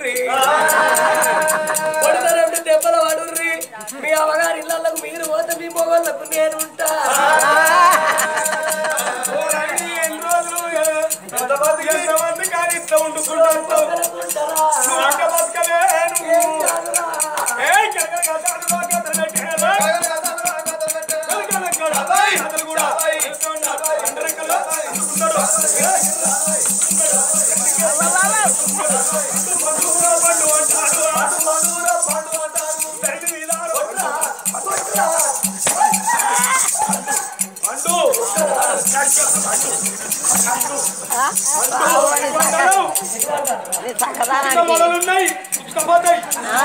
పడుర్రి కొడుతారంటే దెబ్బల పడుర్రి మీ అమ్మగారి ఇళ్ళకు మీరు పోతే మీ మొగళ్ళకు నేనుంటా ఓ రండి, ఎన్ని రోజులు ఎంతమంది ఎంతమంది కానీ ఇట్లా వండుకుంటావు నువ్వు అంట బతకలేను ఏ కనక కథలు బాగా కథలు పెట్టేరా? కనక కథలు కథలు కూడా చేస్తుండా. అందరికల్లా అనుకున్నారు. పండుగ పండు అంటాడు, అటు పండుగ పండు అంటాడు. తల్లి మీద పండు పండు ఇంకా మొదలున్నాయి ఇష్టపోతాయి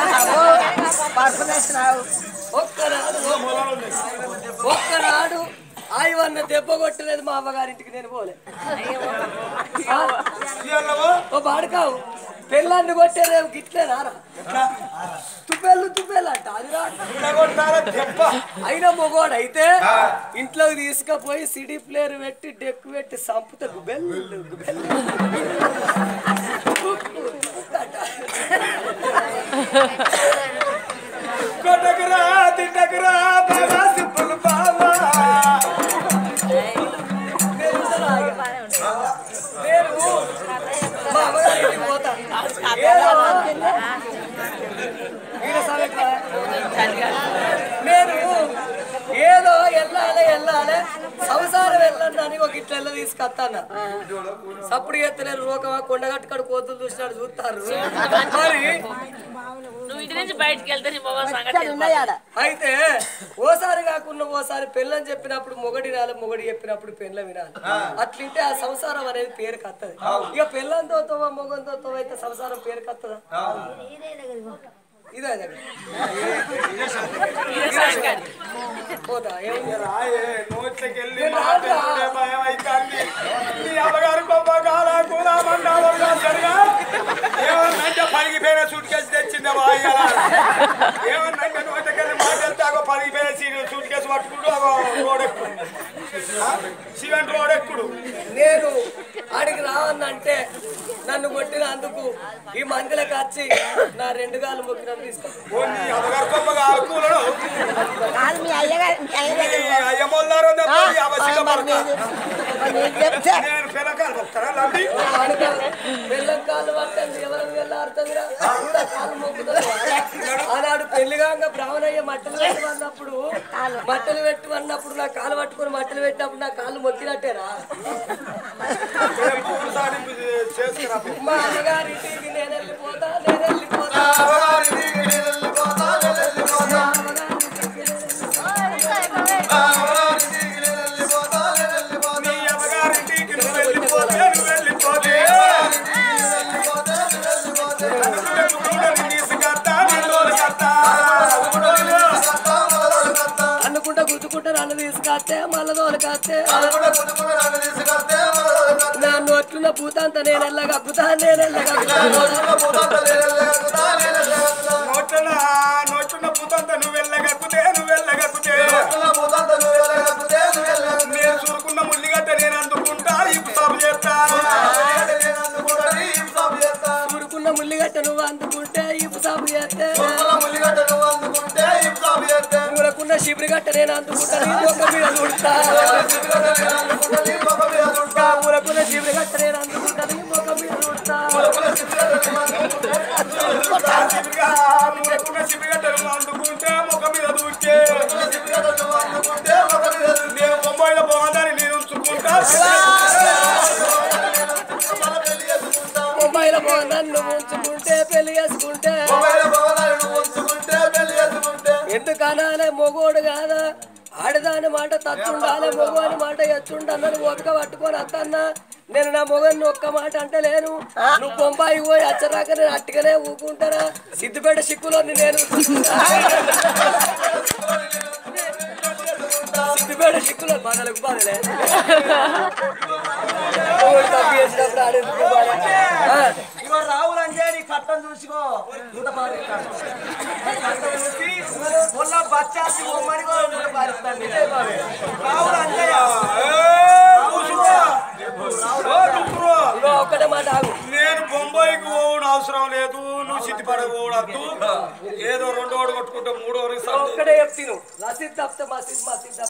ఒక్కనాడు ఒక్కనాడు ఆయవన్న దెబ్బ కొట్టలేదు మా అమ్మగారింటికి నేను పోలే ఆ, ఇయ్యాలవా? ఓ బాడకావు పెళ్ళాన్ని కొట్టారేమో గిట్లే రారా తుపెళ్ళు తుపెళ్ళు అంట అది రా కొట్టారా దెబ్బ అయినా మొగోడు అయితే ఇంట్లోకి తీసుకుపోయి సిడీ ప్లేయర్ పెట్టి డెక్ పెట్టి సంపుతే గుబెల్లు గుబెల్లు కొట్టకురా తిట్టకురా బాగా సింపుల్ బావా నేను మా అమ్మగారింటికి పోతా ఏదో ఈయన సామెట్లా? నేను ఏదో వెళ్ళాలి వెళ్ళాలి సంసారం వెళ్ళండి ఒక ఇట్లా వెళ్ళ తీసుకొస్తాను సప్పుడు ఎత్తలేరు రోకమా కొండగట్టుకడ కోతులు చూసినాడు చూస్తారు మరి నువ్వు ఇంటి నుంచి బయటికి వెళ్తే నీ మొగం సంగతి తెలియదు. అయితే ఓసారి కాకుండా ఓసారి పెళ్ళని చెప్పినప్పుడు మొగడి వినాలి మొగడి చెప్పినప్పుడు పెళ్ళ వినాలి అట్లుంటే ఆ సంసారం అనేది పేరు కత్తది ఇక పెళ్ళంతో తోవ మొగంతో తోవ అయితే సంసారం పేరు కత్తదా ఇదే దగ్గర పోతా ఏముంది రాయే నోట్లకి వెళ్ళి మాట్లాడే భయం అవుతుంది నీ అమ్మగారు గొప్ప కాల కూల మండాలు సరిగా ఏమన్నంటే పలిగిపోయిన సూట్ కేసు తెచ్చిందే వాయ్యాల ఏమన్నంటే నోట్లకి వెళ్ళి మాట్లాడితే అగో పలిగిపోయిన సూట్ కేసు పట్టుకుంటూ అగో రోడెక్కుడు సిమెంట్ రోడెక్కుడు నేను ఆడికి రావన్నంటే నన్ను కొట్టినందుకు ఈ మందులకు వచ్చి నా రెండు గాలు మొక్కిన తీసుకో ఓ నీ అమ్మగారు గొప్ప కాల కూలడు కాదు మీ అయ్యగారు మీ అయ్య దగ్గర అయ్యమోళ్ళారో అవశ్యక పడక నేను చెప్తే నేను పిల్లకాయలు వస్తారా లండి బెల్లం కాళ్ళు పట్టండి ఎవరు వెళ్ళాడుతుందిరా కూడా కాళ్ళు మొక్కుతుంది ఆనాడు పెళ్లిగాక బ్రాహ్మణయ్య మట్టలు పెట్టి అన్నప్పుడు మట్టలు పెట్టి అన్నప్పుడు నా కాలు పట్టుకొని మట్టలు పెట్టినప్పుడు నా కాళ్ళు మొక్కినట్టేరా పూలు సాధింపు చేసుకురా మా అమ్మగారింటికి నేను వెళ్ళిపోతా నేను వెళ్ళిపోతా నీ అమ్మగారింటికి నువ్వు వెళ్ళిపోతే నువ్వు వెళ్ళిపోతే అనుకున్న తీసుకొస్తా నిన్ను కత్తా అనుకుంటా గుద్దుకుంటా నన్ను తీసుకొస్తే మళ్ళీ తోలకొస్తే నా నోట్లున్న పూతంతా నేను వెళ్ళగక్కుతా నేను వెళ్ళగక్కుతా నోట్ల నోట్లున్న పూతంత నువ్వు వెళ్ళగక్కుతే నువ్వు వెళ్ళగక్కుతే నేను చూరుకున్న ముల్లిగడ్డ నేను అందుకుంటా ఇప్పుడు సాగు చేస్తాను ఊరుకున్న ముల్లిగట్ట నువ్వు అందుకుంటే ఇప్పు సాపు చేస్తే ఊరకున్న శిబిరిగట్ట నేను అందుకుంటా నీ మొక్క మీద చూడతా ఊరకున్న శిబిరిగట్ట నేను అందుకుంటా నీ మొక్క మీద చూడతా మూలకున్న శిబిగడ్డ నువ్వు అందుకుంటే ముఖం మీద దూకే నేను బొమ్మాయిల బాగుందని నేను ఉంచుకుంటా మొబైల్ నన్ను ఉంచుకుంటే పెళ్లి చేసుకుంటే ఎందుకనాలే మొగోడు కాదా ఆడదాని మాట తత్తుండాలి మొగోని మాట ఎచ్చుండన్నది ఓపిక పట్టుకొని అత్తన్న నేను నా మొగన్ని ఒక్క మాట అంటలేను నువ్వు బొంబాయి పోయి అచ్చరాక నేను అట్టుగానే ఊకుంటానా సిద్దిపేట సిక్కులో నేను సిద్దిపేట సిక్కులో బాధలకు బాధలే ఓడి తప్పు చేసినప్పుడు ఆడేందుకు బాధ? ఆ. ఇగో రావులు అంటే నీ కట్టం చూసుకో నూట పాలు ఇస్తాను. కట్టం చూసి మొన్న బచ్చాసి బొమ్మని కూడా నూట పాలు ఇస్తాను. రావులు అంజయ్య. ఇగో ఒక్కటే మాట ఆగు నేను బొంబాయికి పోవడం అవసరం లేదు నువ్వు సిద్ధిపడకూడదు ఏదో రెండో ఓడి కొట్టుకుంటే మూడో ఓడికి సర్దు. ఒక్కడే చెప్తాను రసీద్ తప్పితే మసీద్ మసీద్